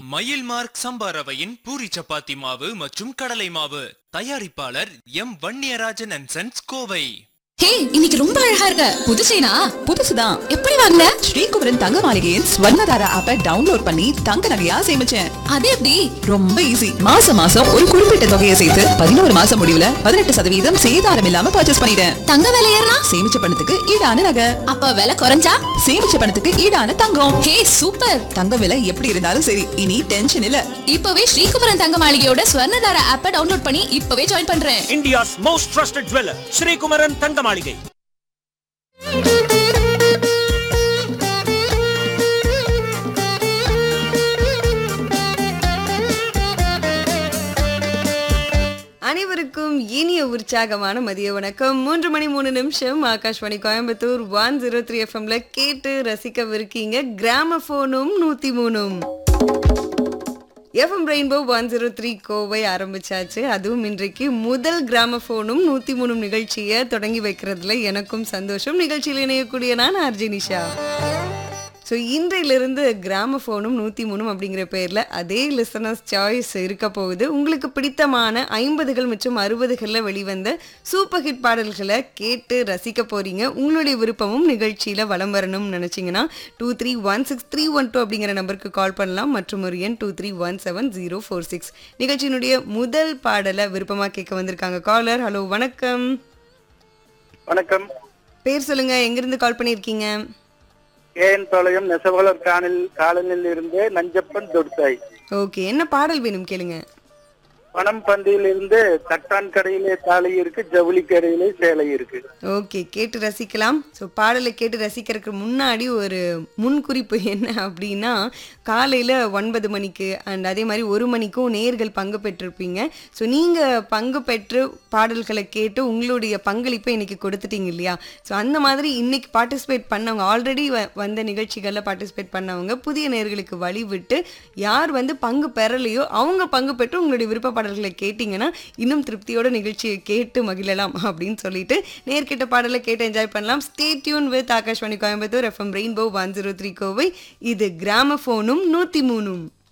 மயில் மார்க் சம்பா ரவையின் பூரி சப்பாத்தி மாவு மற்றும் கடலை மாவு தயாரிப்பாளர் M Vanniyarajan and sons Kovai hey இன்னைக்கு ரொம்ப அழகா இருக்க புது செயினா புதுசுதான் எப்படி வாங்கின ஸ்ரீகுமரன் தங்க மாளிகையின் ஸ்வர்ணதாரா ஆப்பை டவுன்லோட் பண்ணி தங்க நகையா சேமிச்சேன் அது எப்படி ரொம்ப ஈஸி மாசம் மாசம் ஒரு குறிப்பிட்ட தொகையை சேர்த்து பதினோரு மாசம் முடிவுல பதினெட்டு சதவீதம் சேதாரம் இல்லாம பர்ச்சேஸ் பண்ணிட்டேன் தங்க விலை ஏறினா சேமிச்ச பணத்துக்கு ஈடான நகை அப்ப விலை குறைஞ்சா சேமிச்ச பணத்துக்கு ஈடான தங்கம் ஹே சூப்பர் தங்க விலை எப்படி இருந்தாலும் சரி இனி டென்ஷன் இல்ல இப்பவே ஸ்ரீகுமரன் தங்க மாளிகையோட ஸ்வர்ணதார ஆப்பை டவுன்லோட் பண்ணி இப்பவே ஜாயின் பண்றேன் India's most trusted jeweler, Sri Kumaran Tangamalige. அனைவருக்கும் இனிய உற்சாகமான மதிய வணக்கம் மூன்று மணி மூணு நிமிஷம் Akashvani Coimbatore one zero three எஃப்எம்ல கேட்டு ரசிக்கவிருக்கீங்க கிராமபோனும் நூத்தி மூணும் FM Rainbow one zero three Kovai ஆரம்பிச்சாச்சு அதுவும் இன்றைக்கு முதல் கிராமபோனும் நூத்தி மூணும் நிகழ்ச்சியை தொடங்கி வைக்கிறதுல எனக்கும் சந்தோஷம் நிகழ்ச்சியில் இணையக்கூடிய நான் ஆர்ஜி நிஷா ஸோ இன்றையிலிருந்து கிராமஃபோனும் நூற்றி மூணும் அப்படிங்கிற பேரில் அதே லிசனர்ஸ் சாய்ஸ் இருக்க போகுது உங்களுக்கு பிடித்தமான ஐம்பதுகள் மற்றும் அறுபதுகளில் வெளிவந்த சூப்பர் ஹிட் பாடல்களை கேட்டு ரசிக்க போகிறீங்க உங்களுடைய விருப்பமும் நிகழ்ச்சியில் வலம் வரணும்னு நினச்சிங்கன்னா two three one six three one two அப்படிங்கிற நம்பருக்கு கால் பண்ணலாம் மற்றும் ஒரு எண் two three one seven zero four six நிகழ்ச்சியினுடைய முதல் பாடலை விருப்பமாக கேட்க வந்திருக்காங்க காலர் ஹலோ வணக்கம் வணக்கம் பேர் சொல்லுங்கள் எங்கேருந்து கால் பண்ணியிருக்கீங்க ஏஎன் பாளையம் நெசவாளர் காணில் காலனில் இருந்து நஞ்சப்பன் தொடுத்தாய் ஓகே என்ன பாடல் வேணும் கேளுங்க பணம் பந்தியில் இருந்து தட்டான் கடையிலே தாலி இருக்கு ஜவுளி கடையிலே சேலை இருக்கு ஓகே கேட்டு ரசிக்கலாம் ஸோ பாடலை கேட்டு ரசிக்கிறதுக்கு முன்னாடி ஒரு முன்குறிப்பு என்ன அப்படின்னா காலையில் ஒன்பது மணிக்கு அண்ட் அதே மாதிரி ஒரு மணிக்கும் நேர்கள் பங்கு பெற்றிருப்பீங்க ஸோ நீங்கள் பங்கு பெற்று பாடல்களை கேட்டு உங்களுடைய பங்களிப்பை இன்னைக்கு கொடுத்துட்டீங்க இல்லையா ஸோ அந்த மாதிரி இன்னைக்கு பார்ட்டிசிபேட் பண்ணவங்க ஆல்ரெடி வந்த நிகழ்ச்சிகளில் பார்ட்டிசிபேட் பண்ணவங்க புதிய நேர்களுக்கு வழி விட்டு யார் வந்து பங்கு பெறலையோ அவங்க பங்கு பெற்று உங்களுடைய விருப்ப பாடல்களை கேட்டிங்கன்னா இன்னும் திருப்தியோட நிகழ்ச்சியை கேட்டு மகிழலாம் அப்படின்னு சொல்லிட்டு நேர்கிட்ட பாடலை கேட்டு என்ஜாய் பண்ணலாம் stay tune with Akashvani Coimbatore FM Rainbow one zero three Kovai இது கிராம ஃபோனும் நூற்றி மூணும்